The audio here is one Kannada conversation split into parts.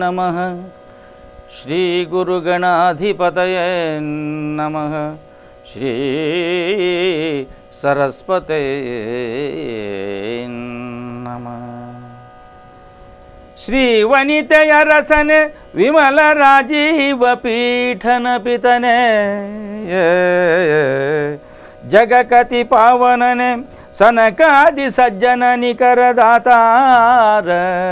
ನಮಃ ಶ್ರೀ ಗುರುಗಣಾಧಿಪತಯೇ ನಮಃ ಶ್ರೀ ಸರಸ್ವತೇ ನಮಃ ಶ್ರೀ ವನಿತೆಯ ರಸನೆ ವಿಮಲ ರಾಜೀವ ಪೀಠನ ಪಿತನೆ ಜಗಕತಿ ಪಾವನನೆ ಸನಕಾದಿ ಸಜ್ಜನ ನಿಕರದಾತಾರ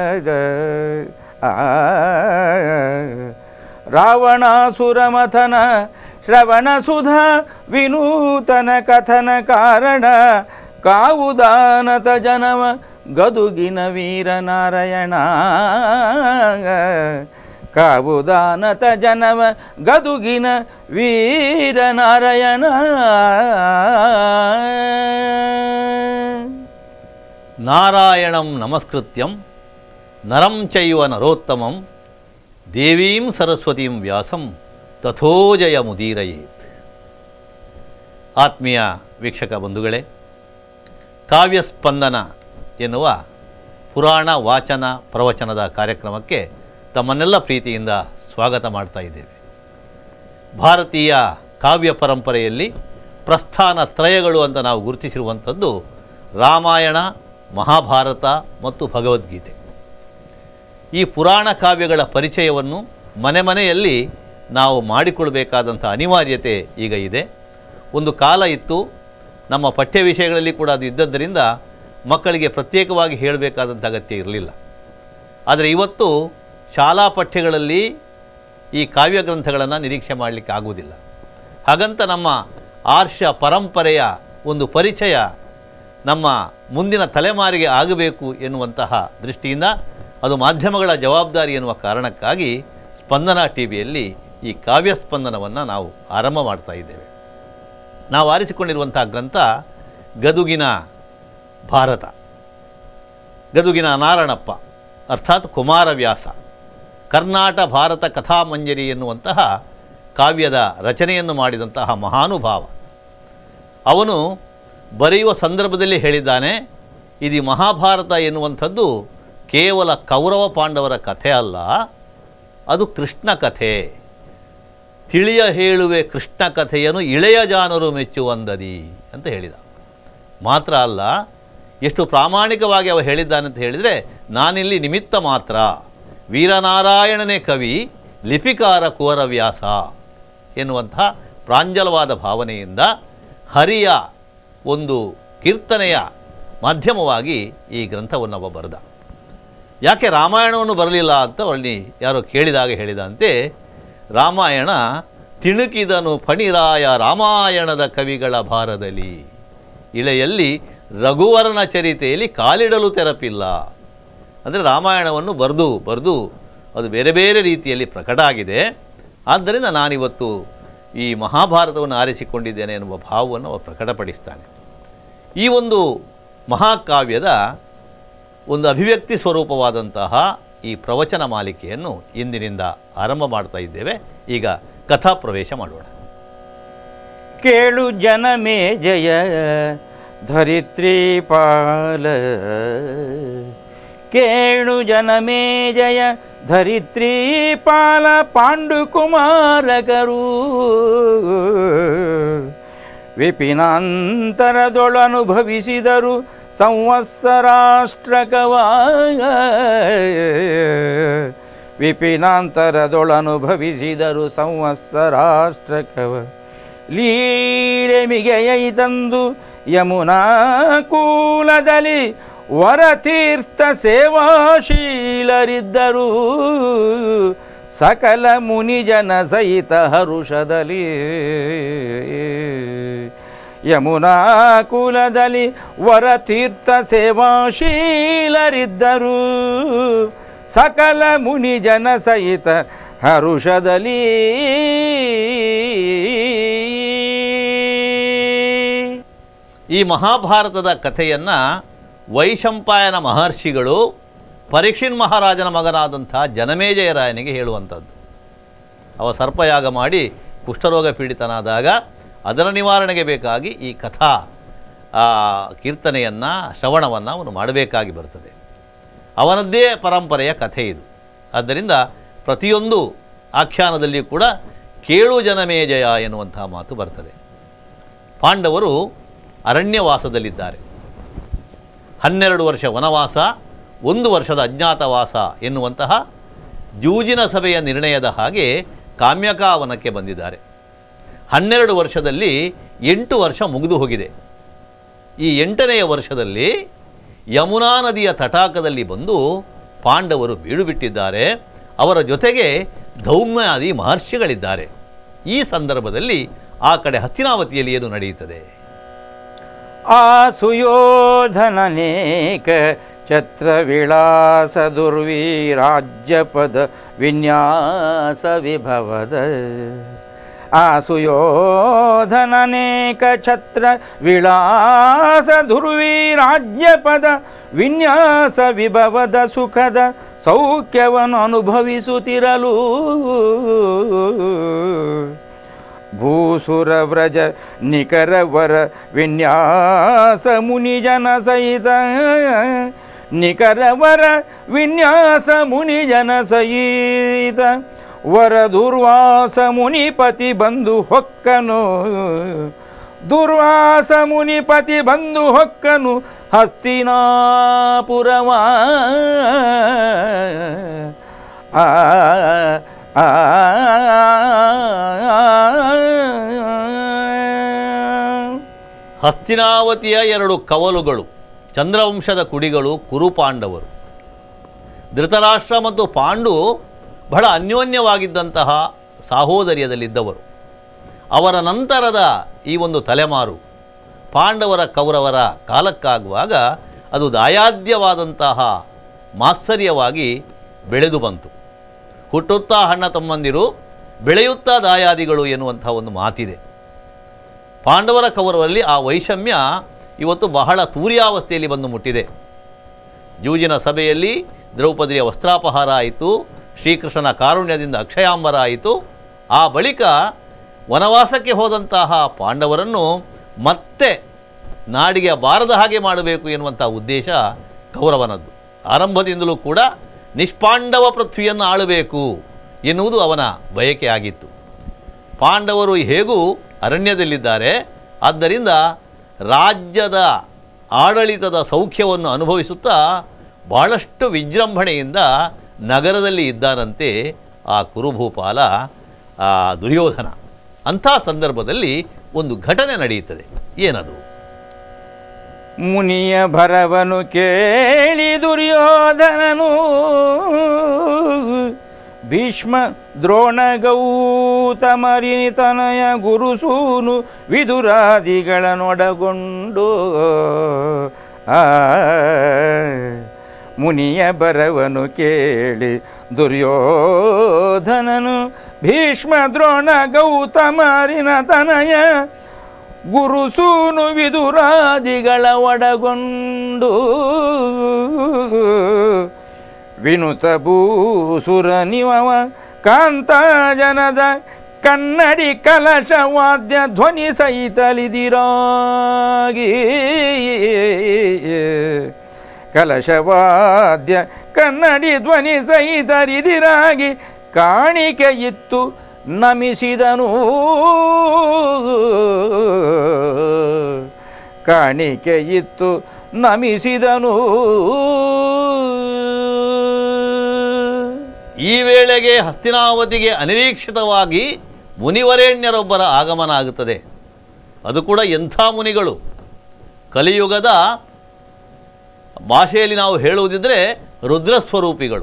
ರಾವಣಾಸುರಮಥನ ಶ್ರವಣ ಸುಧಾ ವಿನೂತನ ಕಥನ ಕಾರಣ ಕಾವುದಾನತ ಜನವ ಗದುಗಿನ ವೀರನಾರಾಯಣ ಕಾವುದಾನತ ಜನವ ಗದುಗಿನ ವೀರನಾರಾಯಣ ನಾರಾಯಣಂ ನಮಸ್ಕೃತ್ಯಂ ನರಂ ಚೈವ ನರೋತ್ತಮಂ ದೇವೀಂ ಸರಸ್ವತೀಂ ವ್ಯಾಸಂ ತಥೋಜಯ ಮುದೀರಯೇತ್ ಆತ್ಮೀಯ ವೀಕ್ಷಕ ಬಂಧುಗಳೇ ಕಾವ್ಯಸ್ಪಂದನ ಎನ್ನುವ ಪುರಾಣ ವಾಚನ ಪ್ರವಚನದ ಕಾರ್ಯಕ್ರಮಕ್ಕೆ ತಮ್ಮನ್ನೆಲ್ಲ ಪ್ರೀತಿಯಿಂದ ಸ್ವಾಗತ ಮಾಡ್ತಾ ಇದ್ದೇವೆ ಭಾರತೀಯ ಕಾವ್ಯ ಪರಂಪರೆಯಲ್ಲಿ ಪ್ರಸ್ಥಾನ ತ್ರಯಗಳು ಅಂತ ನಾವು ಗುರುತಿಸಿರುವಂಥದ್ದು ರಾಮಾಯಣ ಮಹಾಭಾರತ ಮತ್ತು ಭಗವದ್ಗೀತೆ ಈ ಪುರಾಣ ಕಾವ್ಯಗಳ ಪರಿಚಯವನ್ನು ಮನೆ ಮನೆಯಲ್ಲಿ ನಾವು ಮಾಡಿಕೊಳ್ಬೇಕಾದಂಥ ಅನಿವಾರ್ಯತೆ ಈಗ ಇದೆ ಒಂದು ಕಾಲ ಇತ್ತು ನಮ್ಮ ಪಠ್ಯ ವಿಷಯಗಳಲ್ಲಿ ಕೂಡ ಅದು ಇದ್ದದ್ದರಿಂದ ಮಕ್ಕಳಿಗೆ ಪ್ರತ್ಯೇಕವಾಗಿ ಹೇಳಬೇಕಾದಂಥ ಅಗತ್ಯ ಇರಲಿಲ್ಲ ಆದರೆ ಇವತ್ತು ಶಾಲಾ ಪಠ್ಯಗಳಲ್ಲಿ ಈ ಕಾವ್ಯ ಗ್ರಂಥಗಳನ್ನು ನಿರೀಕ್ಷೆ ಮಾಡಲಿಕ್ಕೆ ಆಗುವುದಿಲ್ಲ ಹಾಗಂತ ನಮ್ಮ ಆರ್ಷ ಪರಂಪರೆಯ ಒಂದು ಪರಿಚಯ ನಮ್ಮ ಮುಂದಿನ ತಲೆಮಾರಿಗೆ ಆಗಬೇಕು ಎನ್ನುವಂತಹ ದೃಷ್ಟಿಯಿಂದ ಅದು ಮಾಧ್ಯಮಗಳ ಜವಾಬ್ದಾರಿ ಎನ್ನುವ ಕಾರಣಕ್ಕಾಗಿ ಸ್ಪಂದನ ಟಿ ವಿಯಲ್ಲಿ ಈ ಕಾವ್ಯ ಸ್ಪಂದನವನ್ನು ನಾವು ಆರಂಭ ಮಾಡ್ತಾ ಇದ್ದೇವೆ ನಾವು ಆರಿಸಿಕೊಂಡಿರುವಂಥ ಗ್ರಂಥ ಗದುಗಿನ ಭಾರತ ಗದುಗಿನ ನಾರಣಪ್ಪ ಅರ್ಥಾತ್ ಕುಮಾರವ್ಯಾಸ ಕರ್ನಾಟ ಭಾರತ ಕಥಾಮಂಜರಿ ಎನ್ನುವಂತಹ ಕಾವ್ಯದ ರಚನೆಯನ್ನು ಮಾಡಿದಂತಹ ಮಹಾನುಭಾವ ಅವನು ಬರೆಯುವ ಸಂದರ್ಭದಲ್ಲಿ ಹೇಳಿದ್ದಾನೆ ಇದು ಮಹಾಭಾರತ ಎನ್ನುವಂಥದ್ದು ಕೇವಲ ಕೌರವ ಪಾಂಡವರ ಕಥೆ ಅಲ್ಲ ಅದು ಕೃಷ್ಣ ಕಥೆ ತಿಳಿಯ ಹೇಳುವೆ ಕೃಷ್ಣ ಕಥೆಯನ್ನು ಇಳೆಯ ಜಾನರು ಮೆಚ್ಚುವಂದದಿ ಅಂತ ಹೇಳಿದ ಮಾತ್ರ ಅಲ್ಲ ಎಷ್ಟು ಪ್ರಾಮಾಣಿಕವಾಗಿ ಅವ ಹೇಳಿದ್ದಾನೆ ಅಂತ ಹೇಳಿದರೆ ನಾನಿಲ್ಲಿ ನಿಮಿತ್ತ ಮಾತ್ರ ವೀರನಾರಾಯಣನೇ ಕವಿ ಲಿಪಿಕಾರ ಕುವರವ್ಯಾಸ ಎನ್ನುವಂಥ ಪ್ರಾಂಜಲವಾದ ಭಾವನೆಯಿಂದ ಹರಿಯ ಒಂದು ಕೀರ್ತನೆಯ ಮಾಧ್ಯಮವಾಗಿ ಈ ಗ್ರಂಥವನ್ನು ಅವ ಬರೆದ ಯಾಕೆ ರಾಮಾಯಣವನ್ನು ಬರಲಿಲ್ಲ ಅಂತ ಅಲ್ಲಿ ಯಾರೋ ಕೇಳಿದಾಗ ಹೇಳಿದಂತೆ ರಾಮಾಯಣ ತಿಣುಕಿದನು ಫಣಿರಾಯ ರಾಮಾಯಣದ ಕವಿಗಳ ಭಾರದಲ್ಲಿ ಇಳೆಯಲ್ಲಿ ರಘುವರನ ಚರಿತೆಯಲ್ಲಿ ಕಾಲಿಡಲು ತೆರಪಿಲ್ಲ ಅಂದರೆ ರಾಮಾಯಣವನ್ನು ಬರೆದು ಬರೆದು ಅದು ಬೇರೆ ಬೇರೆ ರೀತಿಯಲ್ಲಿ ಪ್ರಕಟ ಆಗಿದೆ ಆದ್ದರಿಂದ ನಾನಿವತ್ತು ಈ ಮಹಾಭಾರತವನ್ನು ಆರಿಸಿಕೊಂಡಿದ್ದೇನೆ ಎನ್ನುವ ಭಾವವನ್ನು ಅವ ಪ್ರಕಟಪಡಿಸ್ತಾನೆ ಈ ಒಂದು ಮಹಾಕಾವ್ಯದ ಒಂದು ಅಭಿವ್ಯಕ್ತಿ ಸ್ವರೂಪವಾದಂತಹ ಈ ಪ್ರವಚನ ಮಾಲಿಕೆಯನ್ನು ಇಂದಿನಿಂದ ಆರಂಭ ಮಾಡ್ತಾ ಇದ್ದೇವೆ ಈಗ ಕಥಾ ಪ್ರವೇಶ ಮಾಡೋಣ ಕೇಳು ಜನಮೇ ಜಯ ಧರಿತ್ರಿ ಪಾಲ ಕೇಳು ಜನಮೇ ಜಯ ಧರಿತ್ರಿ ಪಾಲ ಪಾಂಡುಕುಮಾರಕರು ವಿಪಿನಾಂತರದೊಳನುಭವಿಸಿದರು ಸಂವತ್ಸರಾಷ್ಟ್ರಕವ ವಿಪಿನಾಂತರದೊಳನುಭವಿಸಿದರು ಸಂವತ್ಸರಾಷ್ಟ್ರಕವ ಲೀಲೆ ಮಿಗೆಯೈತಂದು ಯಮುನಾ ಕೂಲದಲ್ಲಿ ವರತೀರ್ಥ ಸೇವಾಶೀಲರಿದ್ದರು ಸಕಲ ಮುನಿಜನ ಸಹಿತ ಹರುಷದಲ್ಲಿ ಯಮುನಾ ಕುಲದಲ್ಲಿ ವರತೀರ್ಥ ಸೇವಾಶೀಲರಿದ್ದರು ಸಕಲ ಮುನಿಜನ ಸಹಿತ ಹರುಷದಲ್ಲಿ ಈ ಮಹಾಭಾರತದ ಕಥೆಯನ್ನು ವೈಶಂಪಾಯನ ಮಹರ್ಷಿಗಳು ಪರೀಕ್ಷಿನ್ ಮಹಾರಾಜನ ಮಗನಾದಂಥ ಜನಮೇಜಯರಾಯನಿಗೆ ಹೇಳುವಂಥದ್ದು ಅವ ಸರ್ಪಯಾಗ ಮಾಡಿ ಕುಷ್ಠರೋಗ ಪೀಡಿತನಾದಾಗ ಅದರ ನಿವಾರಣೆಗೆ ಬೇಕಾಗಿ ಈ ಕಥಾ ಆ, ಕೀರ್ತನೆಯನ್ನು ಶ್ರವಣವನ್ನು ಅವನು ಮಾಡಬೇಕಾಗಿ ಬರ್ತದೆ ಅವನದ್ದೇ ಪರಂಪರೆಯ ಕಥೆ ಇದು ಆದ್ದರಿಂದ ಪ್ರತಿಯೊಂದು ಆಖ್ಯಾನದಲ್ಲಿಯೂ ಕೂಡ ಕೇಳು ಜನಮೇ ಜಯ ಎನ್ನುವಂತಹ ಮಾತು ಬರ್ತದೆ ಪಾಂಡವರು ಅರಣ್ಯವಾಸದಲ್ಲಿದ್ದಾರೆ ಹನ್ನೆರಡು ವರ್ಷ ವನವಾಸ ಒಂದು ವರ್ಷದ ಅಜ್ಞಾತವಾಸ ಎನ್ನುವಂತಹ ಜೂಜಿನ ಸಭೆಯ ನಿರ್ಣಯದ ಹಾಗೆ ಕಾಮ್ಯಕಾವನಕ್ಕೆ ಬಂದಿದ್ದಾರೆ ಹನ್ನೆರಡು ವರ್ಷದಲ್ಲಿ ಎಂಟು ವರ್ಷ ಮುಗಿದು ಹೋಗಿದೆ ಈ ಎಂಟನೆಯ ವರ್ಷದಲ್ಲಿ ಯಮುನಾ ನದಿಯ ತಟಾಕದಲ್ಲಿ ಬಂದು ಪಾಂಡವರು ಬೀಡು ಬಿಟ್ಟಿದ್ದಾರೆ ಅವರ ಜೊತೆಗೆ ಧೌಮ್ಯಾದಿ ಮಹರ್ಷಿಗಳಿದ್ದಾರೆ ಈ ಸಂದರ್ಭದಲ್ಲಿ ಆ ಕಡೆ ಹಸ್ತಿನಾವತಿಯಲ್ಲಿ ಏನು ನಡೆಯುತ್ತದೆ ಆ ಸುಯೋಧನನೇಕ ಛತ್ರ ವಿಳಾಸ ದುರ್ವಿರಾಜ್ಯಪದ ವಿನ್ಯಾಸ ವಿಭವದ ಆ ಸುಯೋಧನನೇಕ ಛತ್ರ ವಿಳಾಸ ದುರ್ವಿರಾಜ್ಯಪದ ವಿನ್ಯಾಸ ವಿಭವದ ಸುಖದ ಸೌಖ್ಯವನ್ನು ಅನುಭವಿಸುತ್ತಿರಲು ಭೂಸುರ ವ್ರಜ ನಿಖರವರ ವಿನ್ಯಾಸ ಮುನಿಜನ ಸಹಿತ ನಿಖರವರ ವಿನ್ಯಾಸ ಮುನಿಜನ ಸಹಿತ ವರ ದುರ್ವಾಸ ಮುನಿಪತಿ ಬಂದು ಹೊಕ್ಕನು ದುರ್ವಾಸ ಮುನಿಪತಿ ಬಂದು ಹೊಕ್ಕನು ಹಸ್ತಿನಾಪುರವ ಆ ಆ ಹಸ್ತಿನಾವತಿಯ ಎರಡು ಕವಲುಗಳು ಚಂದ್ರವಂಶದ ಕುಡಿಗಳು ಕುರುಪಾಂಡವರು ಧೃತರಾಷ್ಟ್ರ ಮತ್ತು ಪಾಂಡು ಬಹಳ ಅನ್ಯೋನ್ಯವಾಗಿದ್ದಂತಹ ಸಾಹೋದರ್ಯದಲ್ಲಿದ್ದವರು ಅವರ ನಂತರದ ಈ ಒಂದು ತಲೆಮಾರು ಪಾಂಡವರ ಕೌರವರ ಕಾಲಕ್ಕಾಗುವಾಗ ಅದು ದಾಯಾದ್ಯವಾದಂತಹ ಮಾತ್ಸರ್ಯವಾಗಿ ಬೆಳೆದು ಬಂತು ಹುಟ್ಟುತ್ತಾ ಹಣ್ಣ ತಮ್ಮಂದಿರು ಬೆಳೆಯುತ್ತಾ ದಾಯಾದಿಗಳು ಎನ್ನುವಂಥ ಒಂದು ಮಾತಿದೆ ಪಾಂಡವರ ಕೌರವರಲ್ಲಿ ಆ ವೈಷಮ್ಯ ಇವತ್ತು ಬಹಳ ತೂರ್ಯಾವಸ್ಥೆಯಲ್ಲಿ ಬಂದು ಮುಟ್ಟಿದೆ ಜೂಜಿನ ಸಭೆಯಲ್ಲಿ ದ್ರೌಪದಿಯ ವಸ್ತ್ರಾಪಹಾರ ಆಯಿತು ಶ್ರೀಕೃಷ್ಣನ ಕಾರುಣ್ಯದಿಂದ ಅಕ್ಷಯಾಂಬರ ಆಯಿತು ಆ ಬಳಿಕ ವನವಾಸಕ್ಕೆ ಹೋದಂತಹ ಪಾಂಡವರನ್ನು ಮತ್ತೆ ನಾಡಿಗೆ ಬಾರದ ಹಾಗೆ ಮಾಡಬೇಕು ಎನ್ನುವಂಥ ಉದ್ದೇಶ ಕೌರವನದ್ದು ಆರಂಭದಿಂದಲೂ ಕೂಡ ನಿಷ್ಪಾಂಡವ ಪೃಥ್ವಿಯನ್ನು ಆಳಬೇಕು ಎನ್ನುವುದು ಅವನ ಬಯಕೆ ಆಗಿತ್ತು ಪಾಂಡವರು ಹೇಗೂ ಅರಣ್ಯದಲ್ಲಿದ್ದಾರೆ ಆದ್ದರಿಂದ ರಾಜ್ಯದ ಆಡಳಿತದ ಸೌಖ್ಯವನ್ನು ಅನುಭವಿಸುತ್ತಾ ಬಹಳಷ್ಟು ವಿಜೃಂಭಣೆಯಿಂದ ನಗರದಲ್ಲಿ ಇದ್ದಾನಂತೆ ಆ ಕುರುಭೂಪಾಲ ಆ ದುರ್ಯೋಧನ ಅಂಥ ಸಂದರ್ಭದಲ್ಲಿ ಒಂದು ಘಟನೆ ನಡೆಯುತ್ತದೆ ಏನದು ಮುನಿಯ ಭರವನು ಕೇಳಿ ದುರ್ಯೋಧನನು ಭೀಷ್ಮ ದ್ರೋಣ ಗೌತಮರಿತನಯ ಗುರುಸೂನು ವಿದುರಾದಿಗಳನ್ನೊಡಗೊಂಡು ಆ ಮುನಿಯ ಬರವನು ಕೇಳಿ ದುರ್ಯೋಧನನು ಭೀಷ್ಮ ದ್ರೋಣ ಗೌತಮರಿನ ತನಯ ಗುರುಸೂನು ವಿದುರಾದಿಗಳ ಒಡಗೊಂಡು ವಿನುತ ಭೂಸುರ ನಿವವ ಕಾಂತ ಜನದ ಕನ್ನಡಿ ಕಲಶ ವಾದ್ಯ ಧ್ವನಿ ಸಹಿತಲಿದಿರಾಗಿ ಕಲಶವಾದ್ಯ ಕನ್ನಡಿ ಧ್ವನಿ ಸಹಿತರಿದಿರಾಗಿ ಕಾಣಿಕೆ ಇತ್ತು ನಮಿಸಿದನು ಕಾಣಿಕೆ ಇತ್ತು ನಮಿಸಿದನು ಈ ವೇಳೆಗೆ ಹಸ್ತಿನಾವತಿಗೆ ಅನಿರೀಕ್ಷಿತವಾಗಿ ಮುನಿವರೇಣ್ಯರೊಬ್ಬರ ಆಗಮನ ಆಗುತ್ತದೆ ಅದು ಕೂಡ ಎಂಥ ಮುನಿಗಳು ಕಲಿಯುಗದ ಭಾಷೆಯಲ್ಲಿ ನಾವು ಹೇಳುವುದಿದ್ರೆ ರುದ್ರಸ್ವರೂಪಿಗಳು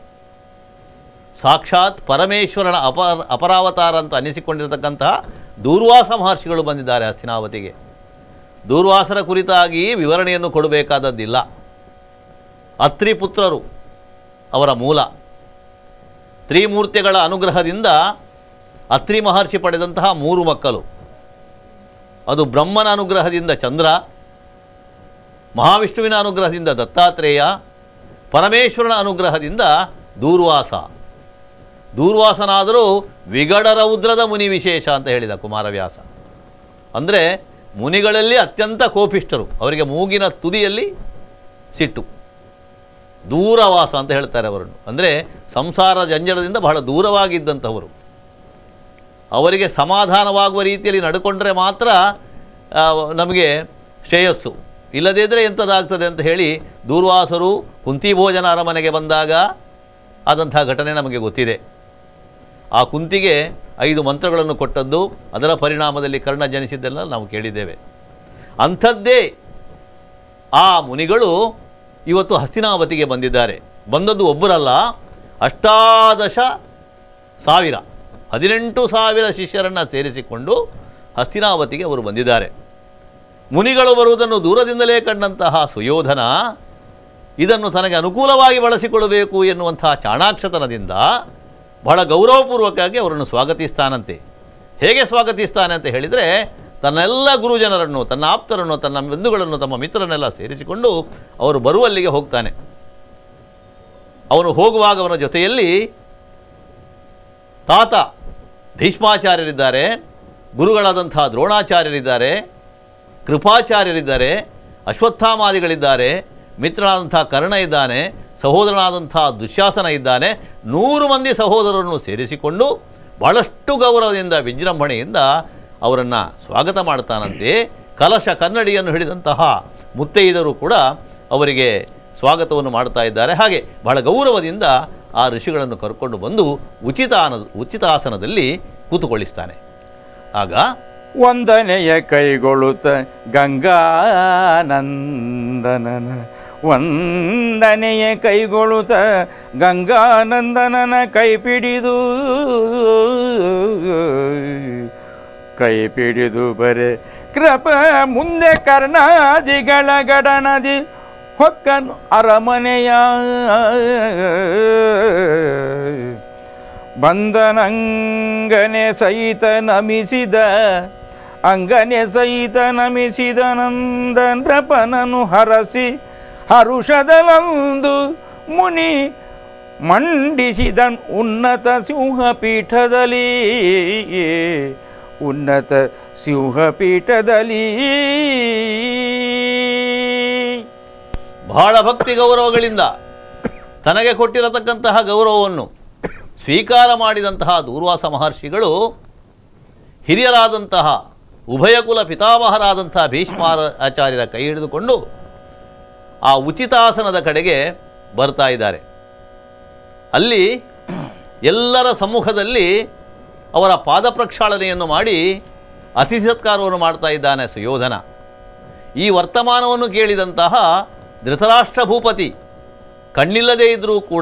ಸಾಕ್ಷಾತ್ ಪರಮೇಶ್ವರನ ಅಪ ಅಪರಾವತಾರ ಅಂತ ಅನಿಸಿಕೊಂಡಿರತಕ್ಕಂತಹ ದೂರ್ವಾಸ ಮಹರ್ಷಿಗಳು ಬಂದಿದ್ದಾರೆ ಹಸ್ತಿನಾವತಿಗೆ ದೂರ್ವಾಸರ ಕುರಿತಾಗಿ ವಿವರಣೆಯನ್ನು ಕೊಡಬೇಕಾದದ್ದಿಲ್ಲ ಅತ್ರಿ ಪುತ್ರರು ಅವರ ಮೂಲ ತ್ರಿಮೂರ್ತಿಗಳ ಅನುಗ್ರಹದಿಂದ ಅತ್ರಿ ಮಹರ್ಷಿ ಪಡೆದಂತಹ ಮೂರು ಮಕ್ಕಳು ಅದು ಬ್ರಹ್ಮನ ಅನುಗ್ರಹದಿಂದ ಚಂದ್ರ ಮಹಾವಿಷ್ಣುವಿನ ಅನುಗ್ರಹದಿಂದ ದತ್ತಾತ್ರೇಯ ಪರಮೇಶ್ವರನ ಅನುಗ್ರಹದಿಂದ ದೂರ್ವಾಸ ದೂರ್ವಾಸನಾದರೂ ವಿಗಡರೌದ್ರದ ಮುನಿ ವಿಶೇಷ ಅಂತ ಹೇಳಿದ ಕುಮಾರವ್ಯಾಸ ಅಂದರೆ ಮುನಿಗಳಲ್ಲಿ ಅತ್ಯಂತ ಕೋಪಿಷ್ಠರು ಅವರಿಗೆ ಮೂಗಿನ ತುದಿಯಲ್ಲಿ ಸಿಟ್ಟು ದೂರವಾಸ ಅಂತ ಹೇಳ್ತಾರೆ ಅವರನ್ನು ಅಂದರೆ ಸಂಸಾರ ಜಂಜಡದಿಂದ ಬಹಳ ದೂರವಾಗಿದ್ದಂಥವರು ಅವರಿಗೆ ಸಮಾಧಾನವಾಗುವ ರೀತಿಯಲ್ಲಿ ನಡ್ಕೊಂಡ್ರೆ ಮಾತ್ರ ಆ, ನಮಗೆ ಶ್ರೇಯಸ್ಸು ಇಲ್ಲದೇ ಇದ್ದರೆ ಎಂಥದ್ದಾಗ್ತದೆ ಅಂತ ಹೇಳಿ ದೂರ್ವಾಸರು ಕುಂತಿ ಭೋಜನ ಅರಮನೆಗೆ ಬಂದಾಗ ಆದಂಥ ಘಟನೆ ನಮಗೆ ಗೊತ್ತಿದೆ ಆ ಕುಂತಿಗೆ ಐದು ಮಂತ್ರಗಳನ್ನು ಕೊಟ್ಟದ್ದು ಅದರ ಪರಿಣಾಮದಲ್ಲಿ ಕರ್ಣ ಜನಿಸಿದ್ದೆಲ್ಲ ನಾವು ಕೇಳಿದ್ದೇವೆ ಅಂಥದ್ದೇ ಆ ಮುನಿಗಳು ಇವತ್ತು ಹಸ್ತಿನಾವತಿಗೆ ಬಂದಿದ್ದಾರೆ ಬಂದದ್ದು ಒಬ್ಬರಲ್ಲ ಅಷ್ಟಾದಶ ಸಾವಿರ ಹದಿನೆಂಟು ಸಾವಿರ ಶಿಷ್ಯರನ್ನು ಸೇರಿಸಿಕೊಂಡು ಹಸ್ತಿನಾವತಿಗೆ ಅವರು ಬಂದಿದ್ದಾರೆ ಮುನಿಗಳು ಬರುವುದನ್ನು ದೂರದಿಂದಲೇ ಕಂಡಂತಹ ಸುಯೋಧನ ಇದನ್ನು ತನಗೆ ಅನುಕೂಲವಾಗಿ ಬಳಸಿಕೊಳ್ಳಬೇಕು ಎನ್ನುವಂತಹ ಚಾಣಾಕ್ಷತನದಿಂದ ಬಹಳ ಗೌರವಪೂರ್ವಕವಾಗಿ ಅವರನ್ನು ಸ್ವಾಗತಿಸ್ತಾನಂತೆ ಹೇಗೆ ಸ್ವಾಗತಿಸ್ತಾನೆ ಅಂತ ಹೇಳಿದರೆ ತನ್ನೆಲ್ಲ ಗುರುಜನರನ್ನು ತನ್ನ ಆಪ್ತರನ್ನು ತನ್ನ ಬಂಧುಗಳನ್ನು ತಮ್ಮ ಮಿತ್ರರನ್ನೆಲ್ಲ ಸೇರಿಸಿಕೊಂಡು ಅವರು ಬರುವಲ್ಲಿಗೆ ಹೋಗ್ತಾನೆ ಅವನು ಹೋಗುವಾಗ ಅವನ ಜೊತೆಯಲ್ಲಿ ತಾತ ಭೀಷ್ಮಾಚಾರ್ಯರಿದ್ದಾರೆ ಗುರುಗಳಾದಂತಹ ದ್ರೋಣಾಚಾರ್ಯರಿದ್ದಾರೆ ಕೃಪಾಚಾರ್ಯರಿದ್ದಾರೆ ಅಶ್ವತ್ಥಾಮಾದಿಗಳಿದ್ದಾರೆ ಮಿತ್ರನಾದಂಥ ಕರ್ಣ ಇದ್ದಾನೆ ಸಹೋದರನಾದಂಥ ದುಶ್ಯಾಸನ ಇದ್ದಾನೆ ನೂರು ಮಂದಿ ಸಹೋದರರನ್ನು ಸೇರಿಸಿಕೊಂಡು ಬಹಳಷ್ಟು ಗೌರವದಿಂದ ವಿಜೃಂಭಣೆಯಿಂದ ಅವರನ್ನು ಸ್ವಾಗತ ಮಾಡ್ತಾನಂತೆ ಕಲಶ ಕನ್ನಡಿಯನ್ನು ಹಿಡಿದಂತಹ ಮುತ್ತೈದರು ಕೂಡ ಅವರಿಗೆ ಸ್ವಾಗತವನ್ನು ಮಾಡ್ತಾ ಇದ್ದಾರೆ ಹಾಗೆ ಬಹಳ ಗೌರವದಿಂದ ಆ ಋಷಿಗಳನ್ನು ಕರ್ಕೊಂಡು ಬಂದು ಉಚಿತಾನ ಉಚಿತಾಸನದಲ್ಲಿ ಕೂತುಕೊಳ್ಳಿಸ್ತಾನೆ ಆಗ ವಂದನೆಯ ಕೈಗೊಳ್ಳುತ್ತ ಗಂಗಾನಂದನನ ವಂದನೆಯ ಕೈಗೊಳ್ಳುತ್ತ ಗಂಗಾನಂದನನ ಕೈ ಪಿಡಿದು ಕೈ ಪಿಡಿದು ಬರೆ ಕೃಪ ಮುಂದೆ ಕರ್ಣಾದಿಗಳ ಗಡನದಿ ಹೊಕ್ಕನು ಅರಮನೆಯ ಬಂದನಂಗನೆ ಸಹಿತ ನಮಿಸಿದ ಅಂಗನೆ ಸಹಿತ ನಮಿಸಿದ ನಂದನಪನನು ಹರಸಿ ಹರುಷದಲಂದು ಮುನಿ ಮಂಡಿಸಿದ ಉನ್ನತ ಸಿಂಹಪೀಠದಲ್ಲಿ ಉನ್ನತ ಸಿಂಹಪೀಠದಲ್ಲಿ ಬಹಳ ಭಕ್ತಿ ಗೌರವಗಳಿಂದ ತನಗೆ ಕೊಟ್ಟಿರತಕ್ಕಂತಹ ಗೌರವವನ್ನು ಸ್ವೀಕಾರ ಮಾಡಿದಂತಹ ದೂರ್ವಾಸ ಮಹರ್ಷಿಗಳು ಹಿರಿಯರಾದಂತಹ ಉಭಯಕುಲ ಪಿತಾಮಹರಾದಂತಹ ಭೀಷ್ಮಾರ ಆಚಾರ್ಯರ ಕೈ ಹಿಡಿದುಕೊಂಡು ಆ ಉಚಿತಾಸನದ ಕಡೆಗೆ ಬರ್ತಾ ಇದ್ದಾರೆ ಅಲ್ಲಿ ಎಲ್ಲರ ಸಮ್ಮುಖದಲ್ಲಿ ಅವರ ಪಾದ ಪ್ರಕ್ಷಾಳನೆಯನ್ನು ಮಾಡಿ ಅತಿಥಿ ಸತ್ಕಾರವನ್ನು ಮಾಡ್ತಾ ಇದ್ದಾನೆ ಸುಯೋಧನ ಈ ವರ್ತಮಾನವನ್ನು ಕೇಳಿದಂತಹ ಧೃತರಾಷ್ಟ್ರ ಭೂಪತಿ ಕಣ್ಣಿಲ್ಲದೇ ಇದ್ದರೂ ಕೂಡ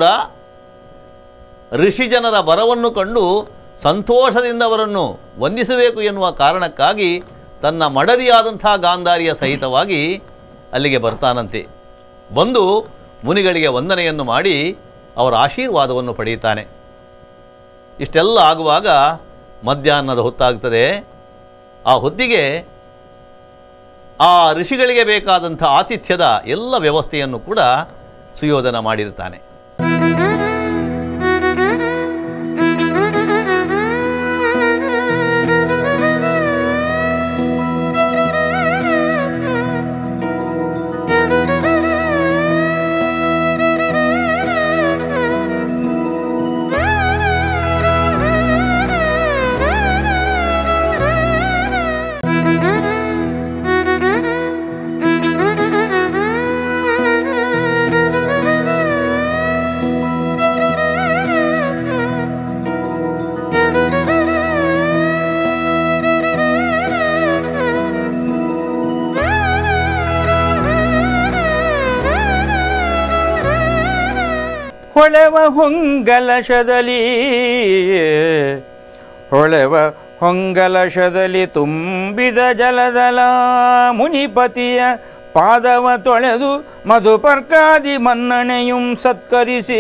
ಋಷಿಜನರ ಬರವನ್ನು ಕಂಡು ಸಂತೋಷದಿಂದ ಅವರನ್ನು ವಂದಿಸಬೇಕು ಎನ್ನುವ ಕಾರಣಕ್ಕಾಗಿ ತನ್ನ ಮಡದಿಯಾದಂಥ ಗಾಂಧಾರಿಯ ಸಹಿತವಾಗಿ ಅಲ್ಲಿಗೆ ಬರ್ತಾನಂತೆ ಬಂದು ಮುನಿಗಳಿಗೆ ವಂದನೆಯನ್ನು ಮಾಡಿ ಅವರ ಆಶೀರ್ವಾದವನ್ನು ಪಡೆಯುತ್ತಾನೆ ಇಷ್ಟೆಲ್ಲ ಆಗುವಾಗ ಮಧ್ಯಾಹ್ನದ ಹೊತ್ತಾಗ್ತದೆ ಆ ಹೊತ್ತಿಗೆ ಆ ಋಷಿಗಳಿಗೆ ಬೇಕಾದಂಥ ಆತಿಥ್ಯದ ಎಲ್ಲ ವ್ಯವಸ್ಥೆಯನ್ನು ಕೂಡ ಸುಯೋಧನ ಮಾಡಿರ್ತಾನೆ ಹೊಳೆವ ಹೊಂಗಲಶದಲ್ಲಿ ಹೊಳೆವ ಹೊಂಗಲಶದಲ್ಲಿ ತುಂಬಿದ ಜಲದಲ ಮುನಿಪತಿಯ ಪಾದವ ತೊಳೆದು ಮಧುಪರ್ಕಾದಿ ಮನ್ನಣೆಯುಂ ಸತ್ಕರಿಸಿ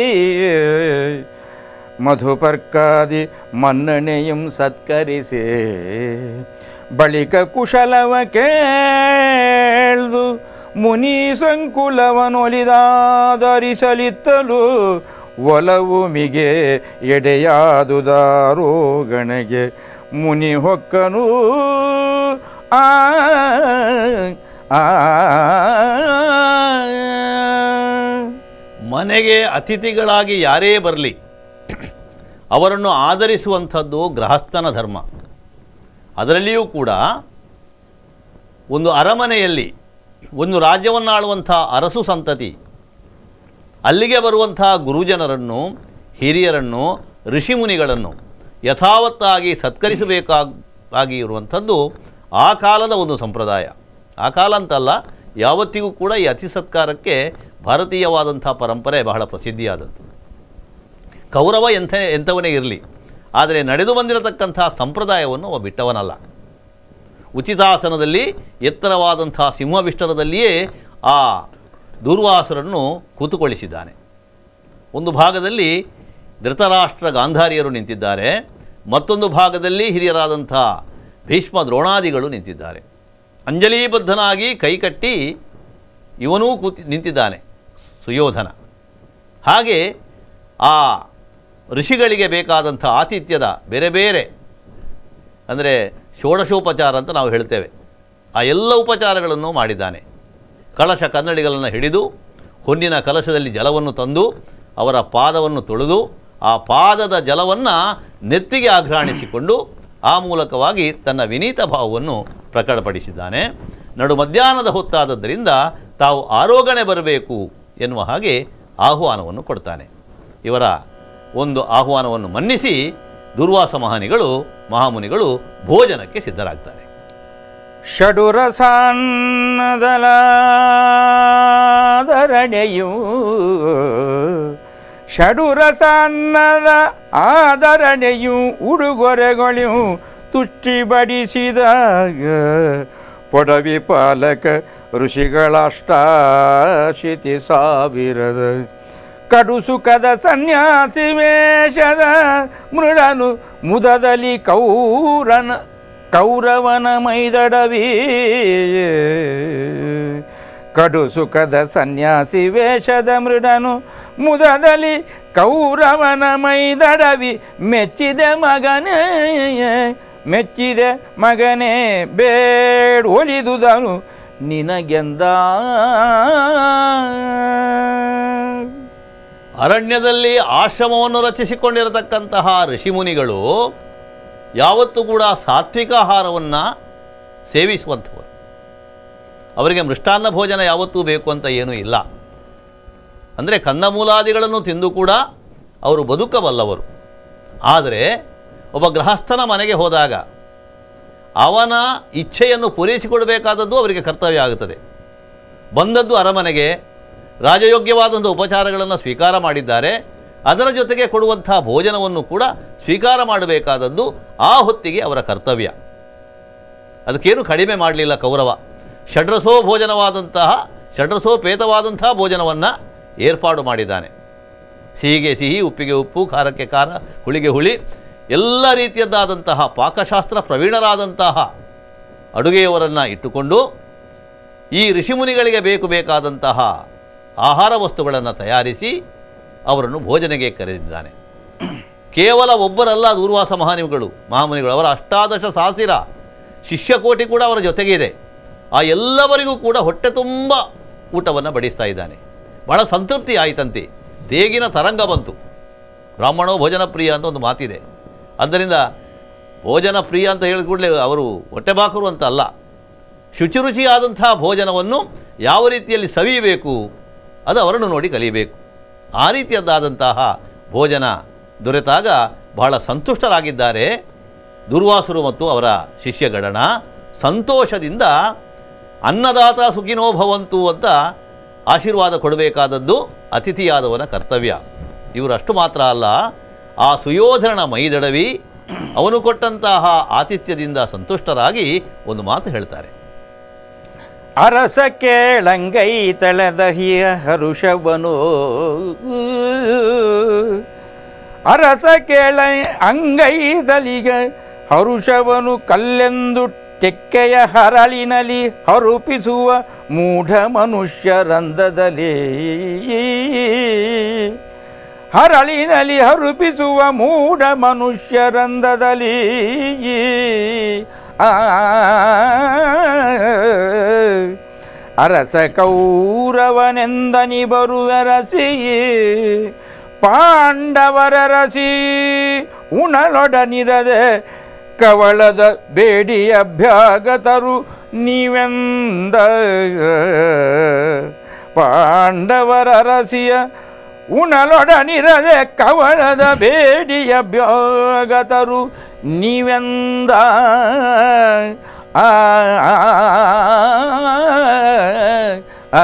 ಮಧುಪರ್ಕಾದಿ ಮನ್ನಣೆಯುಂ ಸತ್ಕರಿಸಿ ಬಳಿಕ ಕುಶಲವ ಕೇಳ್ದು ಮುನಿ ಸಂಕುಲವನೊಲಿದಾದರಿಸಲಿತ್ತಲು ಒಲವು ಮಿಗೆ ಎಡೆಯಾದುದಾರೋ ಗಣಗೆ ಮುನಿ ಹೊಕ್ಕನು ಆ ಆ ಮನೆಗೆ ಅತಿಥಿಗಳಾಗಿ ಯಾರೇ ಬರಲಿ ಅವರನ್ನು ಆಧರಿಸುವಂಥದ್ದು ಗೃಹಸ್ಥನ ಧರ್ಮ ಅದರಲ್ಲಿಯೂ ಕೂಡ ಒಂದು ಅರಮನೆಯಲ್ಲಿ ಒಂದು ರಾಜ್ಯವನ್ನಾಳುವಂಥ ಅರಸು ಸಂತತಿ ಅಲ್ಲಿಗೆ ಬರುವಂಥ ಗುರುಜನರನ್ನು ಹಿರಿಯರನ್ನು ಋಷಿಮುನಿಗಳನ್ನು ಯಥಾವತ್ತಾಗಿ ಸತ್ಕರಿಸಬೇಕಾಗಿ ಇರುವಂಥದ್ದು ಆ ಕಾಲದ ಒಂದು ಸಂಪ್ರದಾಯ ಆ ಕಾಲ ಅಂತಲ್ಲ ಯಾವತ್ತಿಗೂ ಕೂಡ ಈ ಅತಿ ಸತ್ಕಾರಕ್ಕೆ ಭಾರತೀಯವಾದಂಥ ಪರಂಪರೆ ಬಹಳ ಪ್ರಸಿದ್ಧಿಯಾದದ್ದು ಕೌರವ ಎಂಥ ಎಂಥವನೇ ಇರಲಿ ಆದರೆ ನಡೆದು ಬಂದಿರತಕ್ಕಂಥ ಸಂಪ್ರದಾಯವನ್ನು ಅವ ಬಿಟ್ಟವನಲ್ಲ ಉಚಿತಾಸನದಲ್ಲಿ ಎತ್ತರವಾದಂಥ ಸಿಂಹವಿಷ್ಟರದಲ್ಲಿಯೇ ಆ ದೂರ್ವಾಸರನ್ನು ಕೂತುಕೊಳ್ಳಿಸಿದ್ದಾನೆ ಒಂದು ಭಾಗದಲ್ಲಿ ಧೃತರಾಷ್ಟ್ರ ಗಾಂಧಾರಿಯರು ನಿಂತಿದ್ದಾರೆ ಮತ್ತೊಂದು ಭಾಗದಲ್ಲಿ ಹಿರಿಯರಾದಂಥ ಭೀಷ್ಮ ದ್ರೋಣಾದಿಗಳು ನಿಂತಿದ್ದಾರೆ ಅಂಜಲೀಬದ್ಧನಾಗಿ ಕೈಕಟ್ಟಿ ಇವನೂ ಕೂತಿ ನಿಂತಿದ್ದಾನೆ ಸುಯೋಧನ ಹಾಗೆ ಆ ಋಷಿಗಳಿಗೆ ಬೇಕಾದಂಥ ಆತಿಥ್ಯದ ಬೇರೆ ಬೇರೆ ಅಂದರೆ ಷೋಡಶೋಪಚಾರ ಅಂತ ನಾವು ಹೇಳ್ತೇವೆ ಆ ಎಲ್ಲ ಉಪಚಾರಗಳನ್ನು ಮಾಡಿದ್ದಾನೆ ಕಳಶ ಕನ್ನಡಿಗಳನ್ನು ಹಿಡಿದು ಹೊನ್ನಿನ ಕಲಶದಲ್ಲಿ ಜಲವನ್ನು ತಂದು ಅವರ ಪಾದವನ್ನು ತೊಳೆದು ಆ ಪಾದದ ಜಲವನ್ನು ನೆತ್ತಿಗೆ ಆಘ್ರಾಣಿಸಿಕೊಂಡು ಆ ಮೂಲಕವಾಗಿ ತನ್ನ ವಿನೀತ ಭಾವವನ್ನು ಪ್ರಕಟಪಡಿಸಿದ್ದಾನೆ ನಡು ಮಧ್ಯಾಹ್ನದ ಹೊತ್ತಾದದ್ದರಿಂದ ತಾವು ಆರೋಗಣೆ ಬರಬೇಕು ಎನ್ನುವ ಹಾಗೆ ಆಹ್ವಾನವನ್ನು ಕೊಡ್ತಾನೆ ಇವರ ಒಂದು ಆಹ್ವಾನವನ್ನು ಮನ್ನಿಸಿ ದುರ್ವಾಸ ಮಹಾನಿಗಳು ಮಹಾಮುನಿಗಳು ಭೋಜನಕ್ಕೆ ಸಿದ್ಧರಾಗ್ತಾರೆ ಷಡುರಸಾನ್ನದಲಾದರಣೆಯು ಷಡುರಸಾನ್ನದ ಆದರಣೆಯು ಉಡುಗೊರೆಗಳು ತುಷ್ಟಿ ಬಡಿಸಿದಾಗ ಪೊಡವಿ ಪಾಲಕ ಋಷಿಗಳಷ್ಟಾಶಿತಿ ಸಾವಿರದ ಕಡು ಸುಖದ ಸನ್ಯಾಸಿ ವೇಷದ ಮೃಡನು ಮುದದಲ್ಲಿ ಕೌರನ ಕೌರವನ ಮೈದಡವಿ ಕಡು ಸುಖದ ಸನ್ಯಾಸಿ ವೇಷದ ಮೃಡನು ಮುದದಲ್ಲಿ ಕೌರವನ ಮೈದಡವಿ ಮೆಚ್ಚಿದೆ ಮಗನೇ ಮೆಚ್ಚಿದೆ ಮಗನೇ ಬೇಡ ಒಲಿದುದನು ನಿನಗೆಂದ ಅರಣ್ಯದಲ್ಲಿ ಆಶ್ರಮವನ್ನು ರಚಿಸಿಕೊಂಡಿರತಕ್ಕಂತಹ ಋಷಿಮುನಿಗಳು ಯಾವತ್ತೂ ಕೂಡ ಸಾತ್ವಿಕ ಆಹಾರವನ್ನು ಸೇವಿಸುವಂಥವರು ಅವರಿಗೆ ಮೃಷ್ಟಾನ್ನ ಭೋಜನ ಯಾವತ್ತೂ ಬೇಕು ಅಂತ ಏನೂ ಇಲ್ಲ ಅಂದರೆ ಕಂದಮೂಲಾದಿಗಳನ್ನು ತಿಂದು ಕೂಡ ಅವರು ಬದುಕಬಲ್ಲವರು ಆದರೆ ಒಬ್ಬ ಗೃಹಸ್ಥನ ಮನೆಗೆ ಹೋದಾಗ ಅವನ ಇಚ್ಛೆಯನ್ನು ಪೂರೈಸಿಕೊಡಬೇಕಾದದ್ದು ಅವರಿಗೆ ಕರ್ತವ್ಯ ಆಗುತ್ತದೆ ಬಂದದ್ದು ಅರಮನೆಗೆ ರಾಜಯೋಗ್ಯವಾದಂಥ ಉಪಚಾರಗಳನ್ನು ಸ್ವೀಕಾರ ಮಾಡಿದ್ದಾರೆ ಅದರ ಜೊತೆಗೆ ಕೊಡುವಂಥ ಭೋಜನವನ್ನು ಕೂಡ ಸ್ವೀಕಾರ ಮಾಡಬೇಕಾದದ್ದು ಆ ಹೊತ್ತಿಗೆ ಅವರ ಕರ್ತವ್ಯ ಅದಕ್ಕೇನು ಕಡಿಮೆ ಮಾಡಲಿಲ್ಲ ಕೌರವ ಷಡ್ರಸೋ ಭೋಜನವಾದಂತಹ ಷಡ್ರಸೋಪೇತವಾದಂಥ ಭೋಜನವನ್ನು ಏರ್ಪಾಡು ಮಾಡಿದ್ದಾನೆ ಸಿಹಿಗೆ ಸಿಹಿ ಉಪ್ಪಿಗೆ ಉಪ್ಪು ಖಾರಕ್ಕೆ ಖಾರ ಹುಳಿಗೆ ಹುಳಿ ಎಲ್ಲ ರೀತಿಯದ್ದಾದಂತಹ ಪಾಕಶಾಸ್ತ್ರ ಪ್ರವೀಣರಾದಂತಹ ಅಡುಗೆಯವರನ್ನು ಇಟ್ಟುಕೊಂಡು ಈ ಋಷಿಮುನಿಗಳಿಗೆ ಬೇಕು ಬೇಕಾದಂತಹ ಆಹಾರ ವಸ್ತುಗಳನ್ನು ತಯಾರಿಸಿ ಅವರನ್ನು ಭೋಜನೆಗೆ ಕರೆದಿದ್ದಾನೆ ಕೇವಲ ಒಬ್ಬರಲ್ಲ ದೂರ್ವಾಸ ಮಹಾನಿಗಳು ಮಹಾಮುನಿಗಳು ಅವರ ಅಷ್ಟಾದಶ ಸಾಸಿರ ಶಿಷ್ಯಕೋಟಿ ಕೂಡ ಅವರ ಜೊತೆಗೆ ಇದೆ ಆ ಎಲ್ಲವರಿಗೂ ಕೂಡ ಹೊಟ್ಟೆ ತುಂಬ ಊಟವನ್ನು ಬಡಿಸ್ತಾ ಇದ್ದಾನೆ ಬಹಳ ಸಂತೃಪ್ತಿ ಆಯಿತಂತೆ ದೇಗಿನ ತರಂಗ ಬಂತು ಬ್ರಾಹ್ಮಣೋ ಭೋಜನ ಪ್ರಿಯ ಅಂತ ಒಂದು ಮಾತಿದೆ ಆದ್ದರಿಂದ ಭೋಜನ ಪ್ರಿಯ ಅಂತ ಹೇಳಿದ ಕೂಡಲೇ ಅವರು ಹೊಟ್ಟೆಬಾಕರು ಅಂತ ಅಲ್ಲ ಶುಚಿರುಚಿಯಾದಂಥ ಭೋಜನವನ್ನು ಯಾವ ರೀತಿಯಲ್ಲಿ ಸವಿಯಬೇಕು ಅದು ಅವರನ್ನು ನೋಡಿ ಕಲಿಯಬೇಕು ಆ ರೀತಿಯದ್ದಾದಂತಹ ಭೋಜನ ದೊರೆತಾಗ ಬಹಳ ಸಂತುಷ್ಟರಾಗಿದ್ದಾರೆ ದುರ್ವಾಸರು ಮತ್ತು ಅವರ ಶಿಷ್ಯಗಣನ ಸಂತೋಷದಿಂದ ಅನ್ನದಾತ ಸುಖಿನೋ ಭವಂತು ಅಂತ ಆಶೀರ್ವಾದ ಕೊಡಬೇಕಾದದ್ದು ಅತಿಥಿಯಾದವನ ಕರ್ತವ್ಯ ಇವರು ಅಷ್ಟು ಮಾತ್ರ ಅಲ್ಲ ಆ ಸುಯೋಧನನ ಮೈದಡವಿ ಅವನು ಕೊಟ್ಟಂತಹ ಆತಿಥ್ಯದಿಂದ ಸಂತುಷ್ಟರಾಗಿ ಒಂದು ಮಾತು ಹೇಳ್ತಾರೆ ಅರಸ ಕೇಳಂಗೈ ತಳೆದಹಿಯ ಹರುಷವನು ಅರಸ ಕೇಳ ಅಂಗೈದಲಿಗ ಹರುಷವನು ಕಲ್ಲೆಂದು ಟೆಕ್ಕೆಯ ಹರಳಿನಲಿ ಹರುಪಿಸುವ ಮೂಢ ಮನುಷ್ಯರಂದದಲ್ಲಿ ಹರಳಿನಲ್ಲಿ ಹರುಪಿಸುವ ಮೂಢ ಮನುಷ್ಯರಂದದಲ್ಲಿ ಆ ಅರಸ ಕೌರವನೆಂದನಿ ಬರುವೆರಸಿ ಪಾಂಡವರರಸಿ ಉಣಲೊಡನಿರದೆ ಕವಳದ ಬೇಡಿ ಅಭ್ಯಾಗತರು ನೀವೆಂದ ಪಾಂಡವರರಸಿಯ ಉಣಲೊಡನಿರದೆ ಕವಳದ ಬೇಡಿ ಅಭ್ಯಾಗತರು ನೀವೆಂದ ಆ ಆ, ಆ,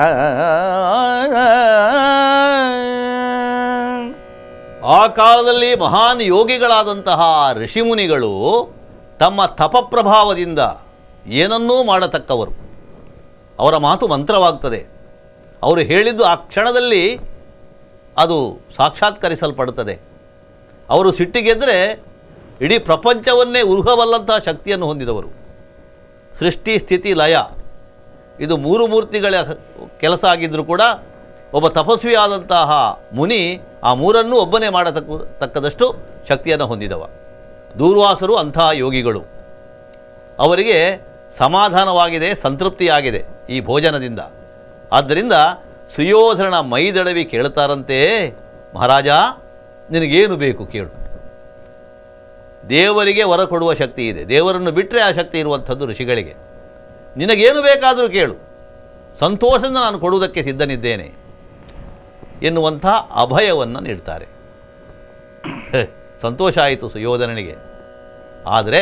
ಆ ಕಾಲದಲ್ಲಿ ಮಹಾನ್ ಯೋಗಿಗಳಾದಂತಹ ಋಷಿಮುನಿಗಳು ತಮ್ಮ ತಪಪ್ರಭಾವದಿಂದ ಏನನ್ನೂ ಮಾಡತಕ್ಕವರು ಅವರ ಮಾತು ಮಂತ್ರವಾಗ್ತದೆ ಅವರು ಹೇಳಿದ್ದು ಆ ಕ್ಷಣದಲ್ಲಿ ಅದು ಸಾಕ್ಷಾತ್ಕರಿಸಲ್ಪಡುತ್ತದೆ ಅವರು ಸಿಟ್ಟಿಗೆದ್ದರೆ ಇಡೀ ಪ್ರಪಂಚವನ್ನೇ ಉರುಹವಲ್ಲಂತಹ ಶಕ್ತಿಯನ್ನು ಹೊಂದಿದವರು ಸೃಷ್ಟಿ ಸ್ಥಿತಿ ಲಯ ಇದು ಮೂರು ಮೂರ್ತಿಗಳ ಕೆಲಸ ಆಗಿದ್ದರೂ ಕೂಡ ಒಬ್ಬ ತಪಸ್ವಿಯಾದಂತಹ ಮುನಿ ಆ ಮೂರನ್ನೂ ಒಬ್ಬನೇ ಮಾಡತಕ್ಕ ತಕ್ಕದಷ್ಟು ಶಕ್ತಿಯನ್ನು ಹೊಂದಿದವ ದೂರ್ವಾಸರು ಅಂತಹ ಯೋಗಿಗಳು ಅವರಿಗೆ ಸಮಾಧಾನವಾಗಿದೆ ಸಂತೃಪ್ತಿಯಾಗಿದೆ ಈ ಭೋಜನದಿಂದ ಆದ್ದರಿಂದ ಸುಯೋಧನ ಮೈದಡವಿ ಕೇಳ್ತಾರಂತೆ ಮಹಾರಾಜ ನಿನಗೇನು ಬೇಕು ಕೇಳು ದೇವರಿಗೆ ವರ ಕೊಡುವ ಶಕ್ತಿ ಇದೆ ದೇವರನ್ನು ಬಿಟ್ಟರೆ ಆ ಶಕ್ತಿ ಇರುವಂಥದ್ದು ಋಷಿಗಳಿಗೆ ನಿನಗೇನು ಬೇಕಾದರೂ ಕೇಳು ಸಂತೋಷದಿಂದ ನಾನು ಕೊಡುವುದಕ್ಕೆ ಸಿದ್ಧನಿದ್ದೇನೆ ಎನ್ನುವಂಥ ಅಭಯವನ್ನು ನೀಡ್ತಾರೆ ಹೆ, ಸಂತೋಷ ಆಯಿತು ಸುಯೋಧನನಿಗೆ ಆದರೆ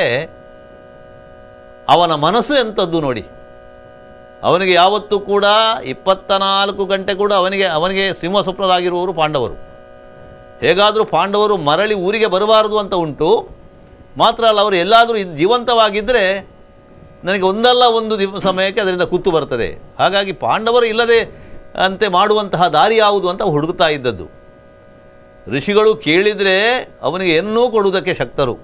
ಅವನ ಮನಸ್ಸು ಎಂಥದ್ದು ನೋಡಿ ಅವನಿಗೆ ಯಾವತ್ತೂ ಕೂಡ ಇಪ್ಪತ್ತ ನಾಲ್ಕು ಗಂಟೆ ಕೂಡ ಅವನಿಗೆ ಅವನಿಗೆ ಸಿಂಹಸ್ವಪ್ನರಾಗಿರುವವರು ಪಾಂಡವರು ಹೇಗಾದರೂ ಪಾಂಡವರು ಮರಳಿ ಊರಿಗೆ ಬರಬಾರದು ಅಂತ ಉಂಟು ಮಾತ್ರ ಅಲ್ಲ ಅವರು ಎಲ್ಲಾದರೂ ಇದ್- ಜೀವಂತವಾಗಿದ್ದರೆ ನನಗೆ ಒಂದಲ್ಲ ಒಂದು ದಿವ ಸಮಯಕ್ಕೆ ಅದರಿಂದ ಕುತ್ತು ಬರ್ತದೆ ಹಾಗಾಗಿ ಪಾಂಡವರು ಇಲ್ಲದೆ ಅಂತೆ ಮಾಡುವಂತಹ ದಾರಿ ಯಾವುದು ಅಂತ ಹುಡುಕ್ತಾ ಇದ್ದದ್ದು ಋಷಿಗಳು ಕೇಳಿದರೆ ಅವನಿಗೆ ಏನನ್ನೂ ಕೊಡುವುದಕ್ಕೆ ಶಕ್ತರು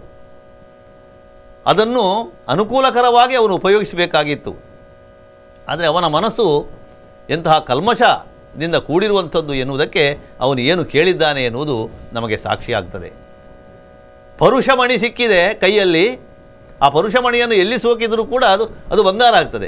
ಅದನ್ನು ಅನುಕೂಲಕರವಾಗಿ ಅವನು ಉಪಯೋಗಿಸಬೇಕಾಗಿತ್ತು ಆದರೆ ಅವನ ಮನಸ್ಸು ಎಂತಹ ಕಲ್ಮಶದಿಂದ ಕೂಡಿರುವಂಥದ್ದು ಎನ್ನುವುದಕ್ಕೆ ಅವನು ಏನು ಕೇಳಿದ್ದಾನೆ ಎನ್ನುವುದು ನಮಗೆ ಸಾಕ್ಷಿಯಾಗ್ತದೆ ಪರುಷಮಣಿ ಸಿಕ್ಕಿದೆ ಕೈಯಲ್ಲಿ ಆ ಪರುಷಮಣಿಯನ್ನು ಎಲ್ಲಿ ಸೋಕಿದರೂ ಕೂಡ ಅದು ಅದು ಬಂಗಾರ ಆಗ್ತದೆ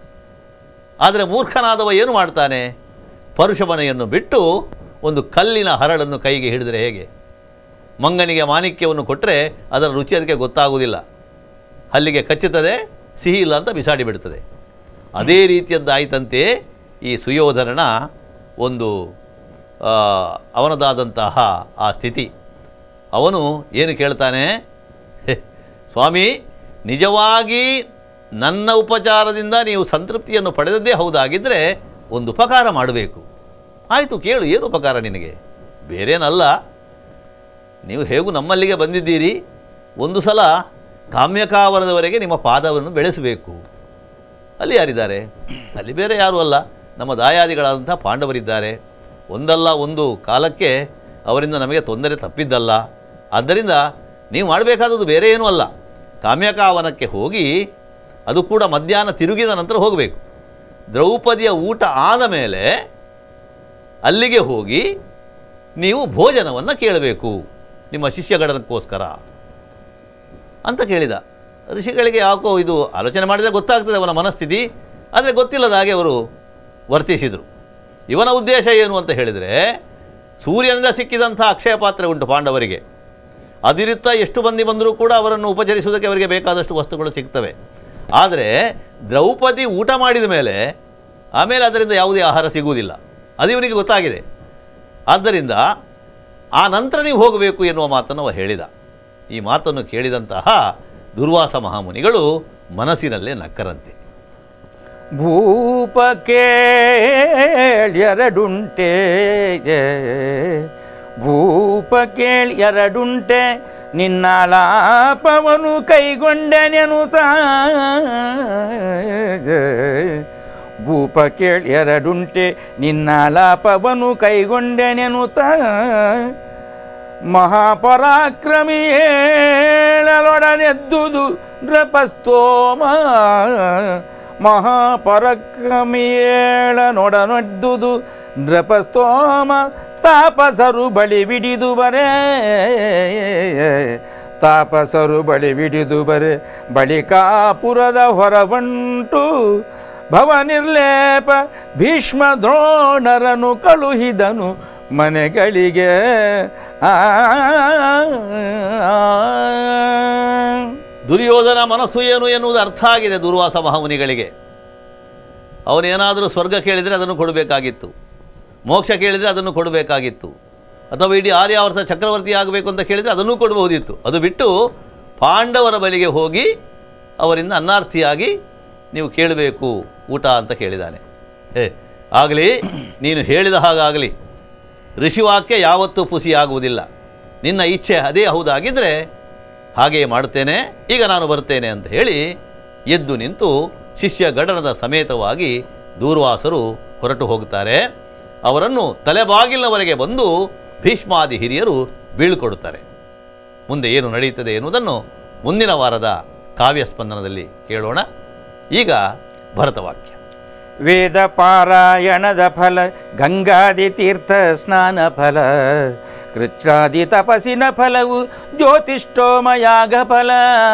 ಆದರೆ ಮೂರ್ಖನಾದವ ಏನು ಮಾಡ್ತಾನೆ ಪರುಷಮನೆಯನ್ನು ಬಿಟ್ಟು ಒಂದು ಕಲ್ಲಿನ ಹರಳನ್ನು ಕೈಗೆ ಹಿಡಿದರೆ ಹೇಗೆ ಮಂಗನಿಗೆ ಮಾಣಿಕ್ಯವನ್ನು ಕೊಟ್ಟರೆ ಅದರ ರುಚಿ ಅದಕ್ಕೆ ಗೊತ್ತಾಗುವುದಿಲ್ಲ ಹಲ್ಲಿಗೆ ಕಚ್ಚುತ್ತದೆ ಸಿಹಿ ಇಲ್ಲ ಅಂತ ಬಿಸಾಡಿ ಬಿಡ್ತದೆ ಅದೇ ರೀತಿಯದ್ದಾಯಿತಂತೆ ಈ ಸುಯೋಧನನ ಒಂದು ಆ, ಅವನದಾದಂತಹ ಆ ಸ್ಥಿತಿ ಅವನು ಏನು ಕೇಳ್ತಾನೆ "ಹೆ, ಸ್ವಾಮಿ ನಿಜವಾಗಿ ನನ್ನ ಉಪಚಾರದಿಂದ ನೀವು ಸಂತೃಪ್ತಿಯನ್ನು ಪಡೆದದ್ದೇ ಹೌದಾಗಿದ್ದರೆ ಒಂದು ಉಪಕಾರ ಮಾಡಬೇಕು ಆಯಿತು ಕೇಳು ಏನು ಉಪಕಾರ ನಿನಗೆ ಬೇರೇನಲ್ಲ ನೀವು ಹೇಗೂ ನಮ್ಮಲ್ಲಿಗೆ ಬಂದಿದ್ದೀರಿ ಒಂದು ಸಲ ಕಾಮ್ಯಕಾವರದವರೆಗೆ ನಿಮ್ಮ ಪಾದವನ್ನು ಬೆಳೆಸಬೇಕು ಅಲ್ಲಿ ಯಾರಿದ್ದಾರೆ ಅಲ್ಲಿ ಬೇರೆ ಯಾರೂ ಅಲ್ಲ ನಮ್ಮ ದಾಯಾದಿಗಳಾದಂಥ ಪಾಂಡವರಿದ್ದಾರೆ ಒಂದಲ್ಲ ಒಂದು ಕಾಲಕ್ಕೆ ಅವರಿಂದ ನಮಗೆ ತೊಂದರೆ ತಪ್ಪಿದ್ದಲ್ಲ ಆದ್ದರಿಂದ ನೀವು ಮಾಡಬೇಕಾದದ್ದು ಬೇರೆ ಏನೂ ಅಲ್ಲ ಕಾಮ್ಯಕಾವನಕ್ಕೆ ಹೋಗಿ ಅದು ಕೂಡ ಮಧ್ಯಾಹ್ನ ತಿರುಗಿದ ನಂತರ ಹೋಗಬೇಕು ದ್ರೌಪದಿಯ ಊಟ ಆದ ಮೇಲೆ ಅಲ್ಲಿಗೆ ಹೋಗಿ ನೀವು ಭೋಜನವನ್ನು ಕೇಳಬೇಕು ನಿಮ್ಮ ಶಿಷ್ಯಗಣಕ್ಕೋಸ್ಕರ ಅಂತ ಕೇಳಿದ ಋಷಿಗಳಿಗೆ ಯಾಕೋ ಇದು ಆಲೋಚನೆ ಮಾಡಿದರೆ ಗೊತ್ತಾಗ್ತದೆ ಅವನ ಮನಸ್ಥಿತಿ ಆದರೆ ಗೊತ್ತಿಲ್ಲದ ಹಾಗೆ ಅವರು ವರ್ತಿಸಿದರು ಇವನ ಉದ್ದೇಶ ಏನು ಅಂತ ಹೇಳಿದರೆ ಸೂರ್ಯನಿಂದ ಸಿಕ್ಕಿದಂಥ ಅಕ್ಷಯ ಪಾತ್ರೆ ಉಂಟು ಪಾಂಡವರಿಗೆ ಅದಿರುತ್ತ ಎಷ್ಟು ಮಂದಿ ಬಂದರೂ ಕೂಡ ಅವರನ್ನು ಉಪಚರಿಸುವುದಕ್ಕೆ ಅವರಿಗೆ ಬೇಕಾದಷ್ಟು ವಸ್ತುಗಳು ಸಿಗ್ತವೆ ಆದರೆ ದ್ರೌಪದಿ ಊಟ ಮಾಡಿದ ಮೇಲೆ ಆಮೇಲೆ ಅದರಿಂದ ಯಾವುದೇ ಆಹಾರ ಸಿಗುವುದಿಲ್ಲ ಅದು ಇವನಿಗೆ ಗೊತ್ತಾಗಿದೆ ಆದ್ದರಿಂದ ಆ ನಂತರ ನೀವು ಹೋಗಬೇಕು ಎನ್ನುವ ಮಾತನ್ನು ಅವ ಹೇಳಿದ ಈ ಮಾತನ್ನು ಕೇಳಿದಂತಹ ದುರ್ವಾಸ ಮಹಾಮುನಿಗಳು ಮನಸ್ಸಿನಲ್ಲೇ ನಕ್ಕರಂತೆ ಭೂಪ ಕೇಳ್ಯರಡುಂಟೆ ಭೂಪ ಕೇಳ್ಯರಡುಂಟೆ ನಿನ್ನಾಲಾಪವನು ಕೈಗೊಂಡೆನೆನುತ ಭೂಪ ಕೇಳ್ಯರಡುಂಟೆ ನಿನ್ನಾಲಾಪವನು ಕೈಗೊಂಡೆನೆನುತ ಮಹಾಪರಾಕ್ರಮಿ ಹೇಳಲೊಡನೆದ್ದುದು ನೃಪಸ್ತೋಮ ಮಹಾಪರಾಕ್ರಮಿ ಹೇಳನೊಡನೆದ್ದುದು ನೃಪಸ್ತೋಮ ತಾಪಸರು ಬಳಿ ಬಿಡಿದು ಬರೇ ತಾಪಸರು ಬಳಿ ಬಿಡಿದು ಬರೆ ಬಳಿಕಾಪುರದ ಹೊರಬಂಟು ಭವ ನಿರ್ಲೇಪ ಭೀಷ್ಮ ದ್ರೋಣರನು ಕಳುಹಿದನು ಮನೆಗಳಿಗೆ ಆ ದುರ್ಯೋಧನ ಮನಸ್ಸು ಏನು ಎನ್ನುವುದು ಅರ್ಥ ಆಗಿದೆ ದುರ್ವಾಸ ಮಹಾಮುನಿಗಳಿಗೆ ಅವನೇನಾದರೂ ಸ್ವರ್ಗ ಕೇಳಿದರೆ ಅದನ್ನು ಕೊಡಬೇಕಾಗಿತ್ತು ಮೋಕ್ಷ ಕೇಳಿದರೆ ಅದನ್ನು ಕೊಡಬೇಕಾಗಿತ್ತು ಅಥವಾ ಇಡೀ ಆರ್ಯಾವರ್ತ ಚಕ್ರವರ್ತಿ ಆಗಬೇಕು ಅಂತ ಕೇಳಿದರೆ ಅದನ್ನೂ ಕೊಡಬಹುದಿತ್ತು ಅದು ಬಿಟ್ಟು ಪಾಂಡವರ ಬಳಿಗೆ ಹೋಗಿ ಅವರಿಂದ ಅನ್ನಾರ್ಥಿಯಾಗಿ ನೀವು ಕೇಳಬೇಕು ಊಟ ಅಂತ ಕೇಳಿದ್ದಾನೆ ಏ ಆಗಲಿ ನೀನು ಹೇಳಿದ ಹಾಗಾಗಲಿ ಋಷಿವಾಕ್ಯ ಯಾವತ್ತೂ ಪುಸಿಯಾಗುವುದಿಲ್ಲ ನಿನ್ನ ಇಚ್ಛೆ ಅದೇ ಹೌದಾಗಿದ್ದರೆ ಹಾಗೆಯೇ ಮಾಡುತ್ತೇನೆ ಈಗ ನಾನು ಬರ್ತೇನೆ ಅಂತ ಹೇಳಿ ಎದ್ದು ನಿಂತು ಶಿಷ್ಯ ಗಡನದ ಸಮೇತವಾಗಿ ದೂರ್ವಾಸರು ಹೊರಟು ಹೋಗುತ್ತಾರೆ ಅವರನ್ನು ತಲೆಬಾಗಿಲಿನವರೆಗೆ ಬಂದು ಭೀಷ್ಮಾದಿ ಹಿರಿಯರು ಬೀಳ್ಕೊಡುತ್ತಾರೆ ಮುಂದೆ ಏನು ನಡೆಯುತ್ತದೆ ಎನ್ನುವುದನ್ನು ಮುಂದಿನ ವಾರದ ಕಾವ್ಯ ಸ್ಪಂದನದಲ್ಲಿ ಕೇಳೋಣ ಈಗ ಭರತವಾಕ್ಯ ವೇದ ಪಾರಾಯಣದ ಫಲ ಗಂಗಾದಿ ತೀರ್ಥ ಸ್ನಾನ ಫಲ ಕೃಚ್ಛಾದಿ ತಪಸ್ಸಿನ ಫಲವು ಜ್ಯೋತಿಷ್ಠೋಮಯಾಗ ಫಲ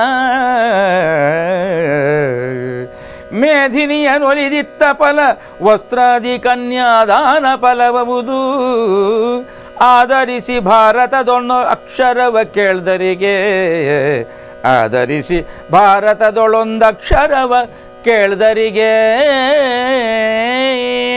ಮೇಧಿನಿಯ ನೊಲಿದಿತ್ತ ಫಲ ವಸ್ತ್ರಾದಿ ಕನ್ಯಾದಾನ ಫಲಬಹುದು ಆಧರಿಸಿ ಭಾರತದೊಣ್ಣು ಅಕ್ಷರವ ಕೇಳ್ದರಿಗೆ ಆಧರಿಸಿ ಭಾರತದೊಳೊಂದು ಅಕ್ಷರವ ಕೇಳ್ದರಿಗೆ